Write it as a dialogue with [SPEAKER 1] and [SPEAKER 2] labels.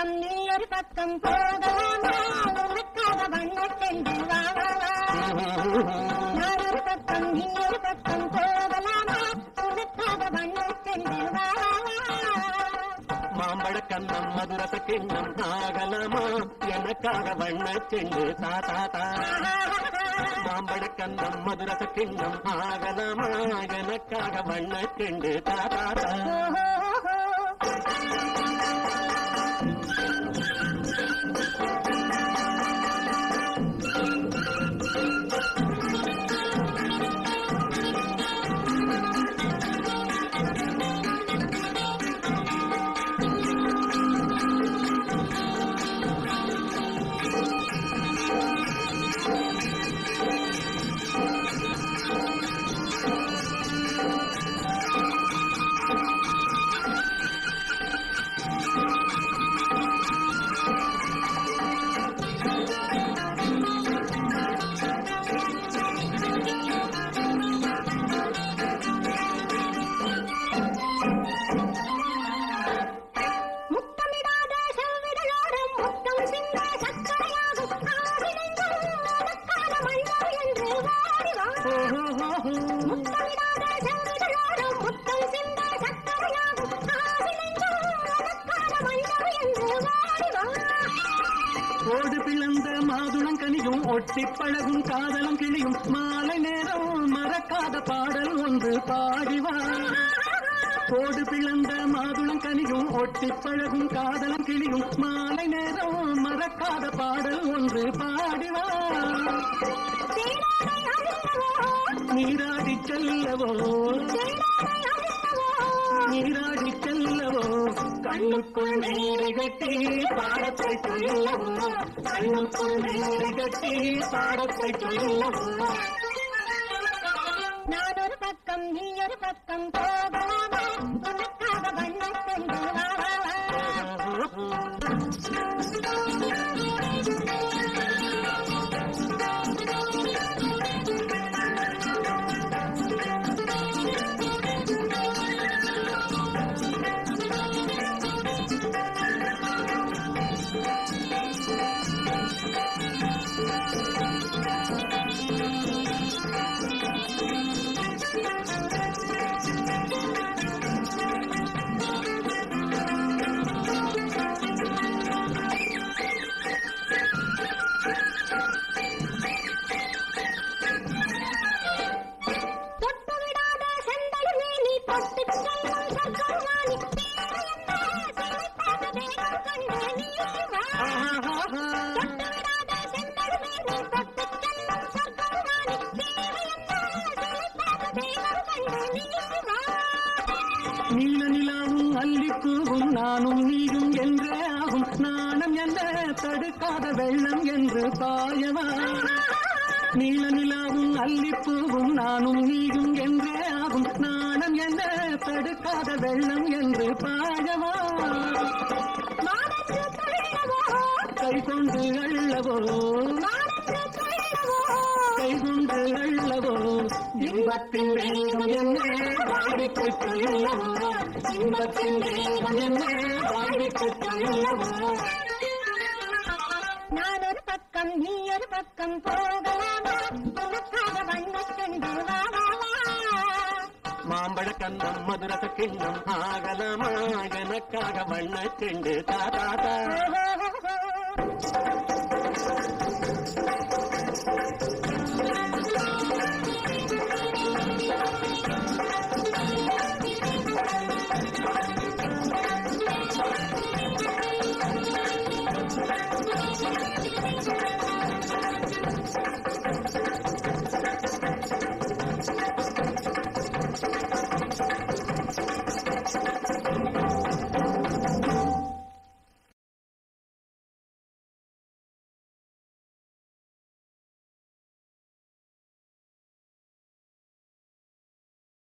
[SPEAKER 1] பக்கம் நீ ஒரு பக்கம் போகலாமா உனக்காக வண்ணத்தென்று வா வா, வா. நான் ஒரு பக்கம் நீ ஒரு பக்கம் போகலாமா உனக்காக வண்ணத்தென்று வா வா, வா.
[SPEAKER 2] மாம்பழ கண்ணம் மதுரச கிண்ணம் ஆகலாமா எனக்காக வண்ண செண்டு தா தா தா மாம்பழ கண்ணம் மதுரச கிண்ணம் ஆகலாமா எனக்காக வண்ண செண்டு தா தா தா
[SPEAKER 1] முத்தமிடாத செவ்விடலோரம் முத்தம் சிந்த சக்கரையாகும் ஆவிலெங்கும் உனக்கான மன்னர் என்று வாடி வா. முத்தமிடாத செவ்விடலோரம் முத்தம் சிந்த சக்கரையாகும் ஆவிலெங்கும் உனக்கான மன்னர் என்று வாடி வா.
[SPEAKER 2] ஓடு பிளந்த மாதுளம் கனியும் ஒட்டி பழகும் காதலம் கிளியும் மாலை நேரம் மறக்காத பாடல் ஒன்று பாடிவா கோடு பிளந்த மாதுளம் கனியும் ஒட்டி பழகும் காதலம் கிளியும் மாலை நேரம் மறக்காத பாடல் ஒன்று பாடிவா
[SPEAKER 1] தேனாடை அணிந்தவோ,
[SPEAKER 2] நீராடி செல்லவோ
[SPEAKER 1] தேனாடை அணிந்தவோ,
[SPEAKER 2] நீராடி செல்லவோ கண்ணுக்குள் நீரை கட்டி பாடத்தை சொல்லவோ கண்ணுக்குள் நீரை கட்டி பாடத்தை சொல்லவோ
[SPEAKER 1] நான் ஒரு பக்கம் நீ ஒரு பக்கம் போகலாமா உனக்காக வண்ணத்தென்று வா வா, வா. தொட்டு விடாத செந்தளிலே நீ தொட்டு செல்லும் சொர்க்கவாணி சிலைப்பாக தேகம் கண்டு நீ வா தொட்டு விடாத செந்தளிலே நீ தொட்டு செல்லும் சொர்க்கவாணி சிலைப்பாக தேகம் கண்டு நீ வா
[SPEAKER 2] நீல நிலாவும் அல்லிப்பூவும் நானும் நீயும் என்றே ஆகும் நாணம் என்ற தடுக்காத வெள்ளம் என்று பாயவா நீல நிலாவும் அல்லிப்பூவும் நானும் நீயும் என்றே ஆகும் நாணம் என்ற தடுக்காத வெள்ளம் என்று பாயவா
[SPEAKER 1] மானத்து தள்ளவோ
[SPEAKER 2] கை கொண்டு அள்ளவோ
[SPEAKER 1] மானத்து தள்ளவோ
[SPEAKER 2] கை கொண்டு அள்ளவோ இன்பத்தின் வேகம் என்ன வாடிக்கு சொல்லவோ இன்பத்தின் வேகம் என்ன வாடிக்கு சொல்லவோ
[SPEAKER 1] நான் ஒரு பக்கம் நீ ஒரு பக்கம் போகலாமா உனக்காக வண்ணத்தென்று வா வா வா
[SPEAKER 2] மாம்பழ கண்ணம் மதுரச கிண்ணம் ஆகலாமா எனக்காக வண்ண செண்டு தாத்தா
[SPEAKER 1] ஓஹோ